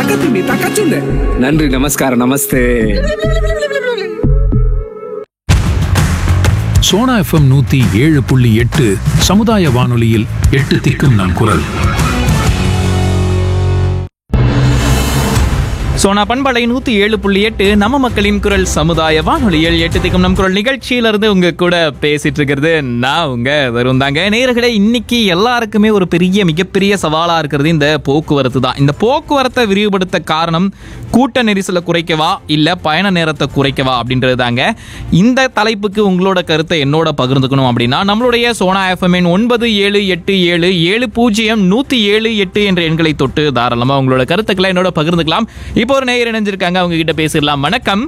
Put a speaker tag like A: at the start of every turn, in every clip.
A: தக்கத்துண்டு தக்கச்சுண்டு நன்றி நமஸ்காரம் நமஸ்தே
B: சோனா எஃப்எம் நூத்தி ஏழு புள்ளி எட்டு சமுதாய வானொலியில் எட்டு திக்கும் நம் குரல்
C: சோனா பண்பலை நூத்தி ஏழு புள்ளி எட்டு நம்ம மக்களின் குரல் சமுதாய வானொலியில் எட்டு திக்கும் நம் குரல் நிகழ்ச்சியில இருந்து உங்க கூட பேசிட்டு இருக்கிறது நான் உங்க வரும் தாங்க நேர்களே இன்னைக்கு எல்லாருக்குமே ஒரு பெரிய மிகப்பெரிய சவாலா இருக்கிறது இந்த போக்குவரத்து தான் இந்த போக்குவரத்தை விரிவுபடுத்த காரணம் கூட்ட நெரிசலை குறைக்கவா இல்ல பயண நேரத்தை குறைக்கவா அப்படின்றது தாங்க இந்த தலைப்புக்கு உங்களோட கருத்தை என்னோட பகிர்ந்துக்கணும் அப்படின்னா நம்மளுடைய சோனா எஃப்எம்என் ஒன்பது ஏழு எட்டு ஏழு ஏழு பூஜ்ஜியம் நூத்தி ஏழு எட்டு என்ற எண்களை தொட்டு தாராளமா உங்களோட கருத்துக்களை என்னோட பகிர்ந்துக்கலாம் இப்போ ஒரு நேயர் இணைஞ்சிருக்காங்க அவங்க கிட்ட பேசிடலாம் வணக்கம்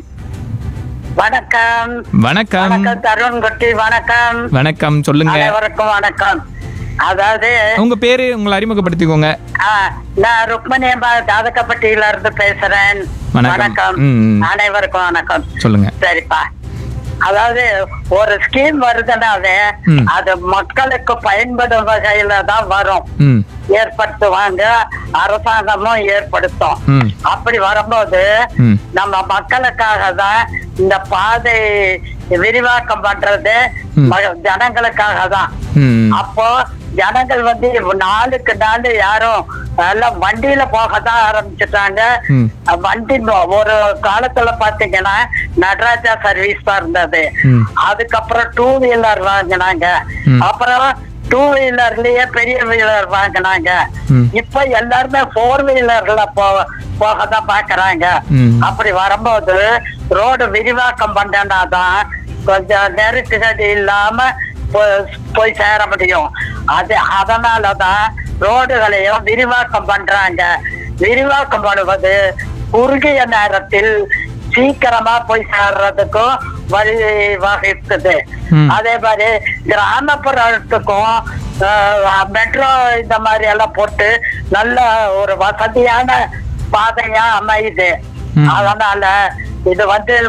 D: வணக்கம்
C: வணக்கம்
D: வணக்கம் தருண் குட்டி வணக்கம்
C: வணக்கம் சொல்லுங்க
D: அனைவருக்கும் வணக்கம் அதாவது
C: உங்க பேரு உங்களை அறிமுகப்படுத்திக்கோங்க
D: ஆ, நான் ருக்மணியம்மா ஜாதகப்பட்டியில இருந்து பேசுறேன்
C: வணக்கம்.
D: வணக்கம்
C: ம், ம்.
D: அனைவருக்கும் வணக்கம்
C: சொல்லுங்க
D: சரிப்பா அதாவது ஒரு ஸ்கீம் வருதுன்னாவே
C: ம்.
D: அது மக்களுக்கு பயன்படும் வகையில தான் வரும்
C: ம்
D: ஏற்படுத்துவாங்க அரசாங்கமும் ஏற்படுத்தும்
C: ம்.
D: அப்படி வரும்போது
C: ம்.
D: நம்ம மக்களுக்காக தான் இந்த பாதை விரிவாக்கம் பண்றது
C: ம்.
D: ம- ஜனங்களுக்காக தான்
C: ம்
D: அப்போ ஜனங்கள் வந்து நாளுக்கு நாள் யாரும் எல்லாம் வண்டியில போக தான் ஆரம்பிச்சுட்டாங்க
C: ம்.
D: வண்டி ம- ஒரு காலத்துல பாத்தீங்கன்னா நடராஜா சர்வீஸ் தான் இருந்தது
C: ம்.
D: அதுக்கப்புறம் டூ வீலர் வாங்கினாங்க
C: ம்.
D: அப்புறம் டூ வீலர்லயே பெரிய வீலர் வாங்கினாங்க
C: ம்.
D: இப்ப எல்லாருமே போர் வீலர்ல போ போக தான் பாக்குறாங்க
C: ம்.
D: அப்படி வரும்போது ரோடு விரிவாக்கம் பண்ணனாதான் கொஞ்சம் நெருக்கடி இல்லாம போ- போய் சேர முடியும் அது அதனாலதான் ரோடுகளையும் விரிவாக்கம் பண்றாங்க விரிவாக்கம் பண்ணுவது குறுகிய நேரத்தில் சீக்கிரமா போய் சேர்றதுக்கும் வழி வகிக்குது
C: ம்.
D: அதே மாதிரி கிராமப்புறத்துக்கும் மெட்ரோ இந்த மாதிரி எல்லாம் போட்டு நல்ல ஒரு வசதியான பாதையா அமையுது
C: ம்.
D: அதனால இது வந்து